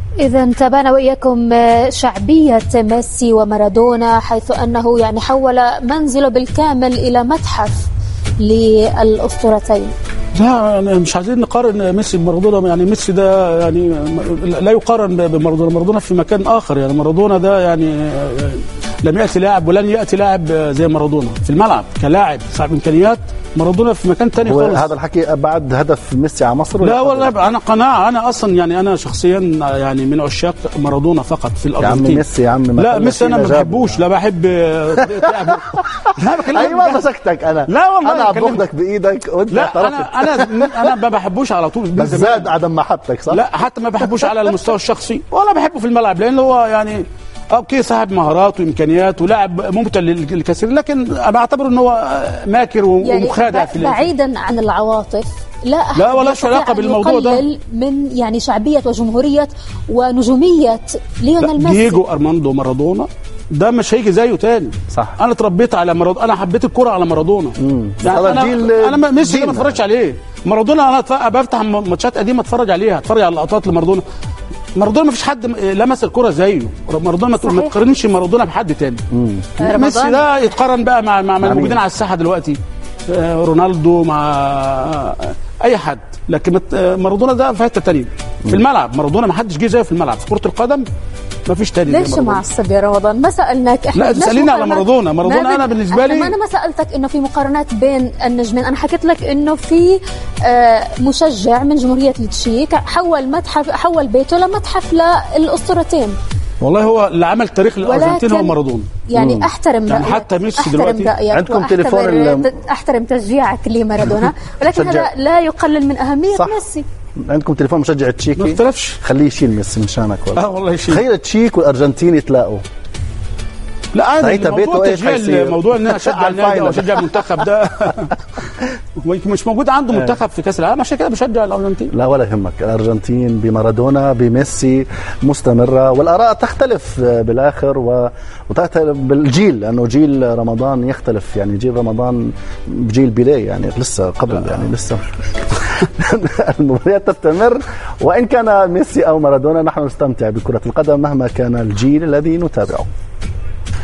إذا تابعنا وإياكم شعبية ميسي ومارادونا حيث أنه يعني حول منزله بالكامل إلى متحف للأسطورتين لا يعني مش عايزين نقارن ميسي بمارادونا يعني ميسي ده يعني لا يقارن بمارادونا مارادونا في مكان اخر يعني مارادونا ده يعني لم ياتي لاعب ولن ياتي لاعب زي مارادونا في الملعب كلاعب صاحب امكانيات مارادونا في مكان تاني خالص هذا الحكي بعد هدف ميسي على مصر لا والله انا قناعه انا اصلا يعني انا شخصيا يعني من عشاق مارادونا فقط في الارجنتين يا عم ميسي يا عم لا ميسي انا ما بحبوش لا بحب طريقه لعبه لا بكلمك ايوه مسكتك انا لا والله انا باخدك بايدك وانت لا انا انا انا ما بحبوش على طول بس زاد عدم محبتك صح؟ لا حتى ما بحبوش على المستوى الشخصي ولا بحبه في الملعب لان هو يعني اوكي صاحب مهارات وامكانيات ولاعب ممتع للكثير لكن انا بعتبر ان هو ماكر ومخادع يعني في بعيدا عن العواطف لا أحد لا ولا علاقه بالموضوع ده من يعني شعبيه وجمهوريه ونجوميه ليونيل ميسي دييجو ارماندو مارادونا ده مش هيجي زيه تاني صح انا اتربيت على مارادونا انا حبيت الكره على مارادونا يعني انا جيل انا ميسي ما اتفرجش عليه مارادونا انا بفتح ماتشات قديمه اتفرج عليها اتفرج على لقطات لمارادونا مارادونا ما فيش حد لمس الكره زيه مارادونا ما تقارنش مارادونا بحد تاني ميسي ده يتقارن بقى مع مع الموجودين على الساحه دلوقتي رونالدو مع اي حد لكن مارادونا ده في حته ثانيه في الملعب مارادونا ما حدش جه زيه في الملعب في كره القدم ما فيش تاني ليش معصب يا رمضان ما سالناك احنا لا تساليني على مارادونا مارادونا انا بالنسبه لي ما انا ما سالتك انه في مقارنات بين النجمين انا حكيت لك انه في آه مشجع من جمهوريه التشيك حول متحف حول بيته لمتحف للاسطورتين والله هو اللي عمل تاريخ الارجنتين هو مارادونا يعني مم. احترم يعني حتى ميسي دلوقتي عندكم تليفون احترم تشجيعك لمارادونا ولكن هذا لا يقلل من اهميه صح. ميسي عندكم تليفون مشجع تشيكي ما اختلفش خليه يشيل ميسي مشانك والله اه والله يشيل تخيل تشيك والارجنتين يتلاقوا لا عادي موضوع تشجيع موضوع ان انا اشجع النادي او اشجع المنتخب ده مش موجود عنده منتخب في كاس العالم عشان كده بشجع الارجنتين لا ولا يهمك الارجنتين بمارادونا بميسي مستمره والاراء تختلف بالاخر و... وتختلف بالجيل لانه جيل رمضان يختلف يعني جيل رمضان بجيل بيليه يعني لسه قبل يعني لسه المباريات تستمر وان كان ميسي او مارادونا نحن نستمتع بكره القدم مهما كان الجيل الذي نتابعه